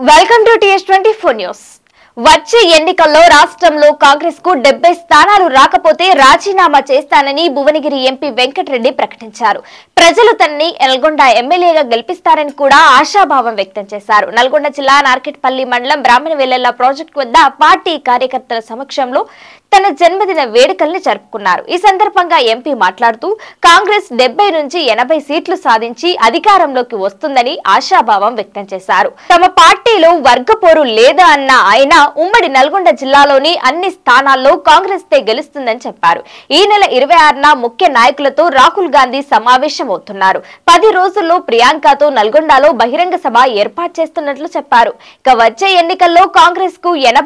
welcome to TS twenty four news వచ్చే ఎన్నికల్లో రాష్ట్రంలో కాంగ్రెస్ కు డెబ్బై స్థానాలు రాకపోతే రాజీనామా చేస్తానని భువనగిరి ఎంపీ వెంకటరెడ్డి ప్రకటించారు ప్రజలు తనని నల్గొండ ఎమ్మెల్యేగా గెలిపిస్తారని కూడా ఆశాభావం వ్యక్తం చేశారు నల్గొండ జిల్లా నార్కెట్పల్లి మండలం బ్రాహ్మణవెల్లెల ప్రాజెక్టు వద్ద పార్టీ కార్యకర్తల సమక్షంలో తన జన్మదిన వేడుకల్ని జరుపుకున్నారు ఈ సందర్భంగా ఎంపీ మాట్లాడుతూ కాంగ్రెస్ డెబ్బై నుంచి ఎనభై సీట్లు సాధించి అధికారంలోకి వస్తుందని ఆశాభావం వ్యక్తం చేశారు తమ పార్టీలో వర్గపోరు లేదా అన్న ఆయన ఉమ్మడి నల్గొండ జిల్లాలోని అన్ని స్థానాల్లో కాంగ్రెస్ తే గెలుస్తుందని చెప్పారు ఈ నెల ఇరవై ఆరున ముఖ్య నాయకులతో రాహుల్ గాంధీ సమావేశమవుతున్నారు పది రోజుల్లో ప్రియాంకతో నల్గొండలో బహిరంగ సభ ఏర్పాటు చేస్తున్నట్లు చెప్పారు ఇక వచ్చే ఎన్నికల్లో కాంగ్రెస్ కు ఎనభై